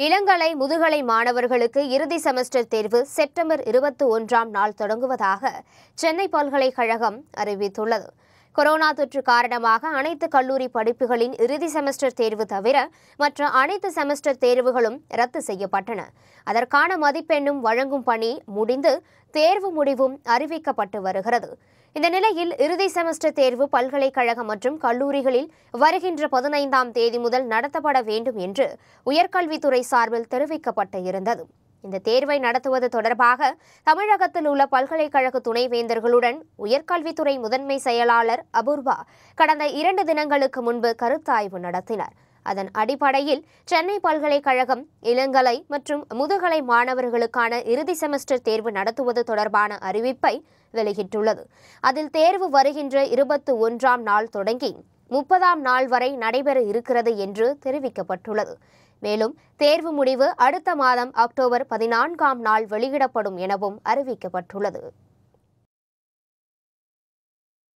இளங்கலை முதுகலை மாணவர்களுக்கு இறுதி செமஸ்டர் தேர்வு செப்டம்பர் இருபத்தி ஒன்றாம் நாள் தொடங்குவதாக சென்னை பல்கலைக்கழகம் அறிவித்துள்ளது கொரோனா தொற்று காரணமாக அனைத்து கல்லூரி படிப்புகளின் இறுதி செமஸ்டர் தேர்வு தவிர மற்ற அனைத்து செமஸ்டர் தேர்வுகளும் ரத்து செய்யப்பட்டன அதற்கான மதிப்பெண்ணும் வழங்கும் பணி முடிந்து தேர்வு முடிவும் அறிவிக்கப்பட்டு வருகிறது இந்த நிலையில் இறுதி செமஸ்டர் தேர்வு பல்கலைக்கழகம் மற்றும் கல்லூரிகளில் வருகின்ற பதினைந்தாம் தேதி முதல் நடத்தப்பட வேண்டும் என்று உயர்கல்வித்துறை சார்பில் தெரிவிக்கப்பட்டு இருந்தது இந்த தேர்வை நடத்துவது தொடர்பாக தமிழகத்தில் உள்ள பல்கலைக்கழக துணைவேந்தர்களுடன் உயர்கல்வித்துறை முதன்மை செயலாளர் அபூர்வா கடந்த இரண்டு தினங்களுக்கு முன்பு கருத்தாய்வு நடத்தினார் அதன் அடிப்படையில் சென்னை பல்கலைக்கழகம் இளங்கலை மற்றும் முதுகலை மாணவர்களுக்கான இறுதி செமஸ்டர் தேர்வு நடத்துவது தொடர்பான அறிவிப்பை வெளியிட்டுள்ளது அதில் தேர்வு வருகின்ற இருபத்தி ஒன்றாம் நாள் தொடங்கி முப்பதாம் நாள் வரை நடைபெற இருக்கிறது என்று தெரிவிக்கப்பட்டுள்ளது மேலும் தேர்வு முடிவு அடுத்த மாதம் அக்டோபர் பதினான்காம் நாள் வெளியிடப்படும் எனவும் அறிவிக்கப்பட்டுள்ளது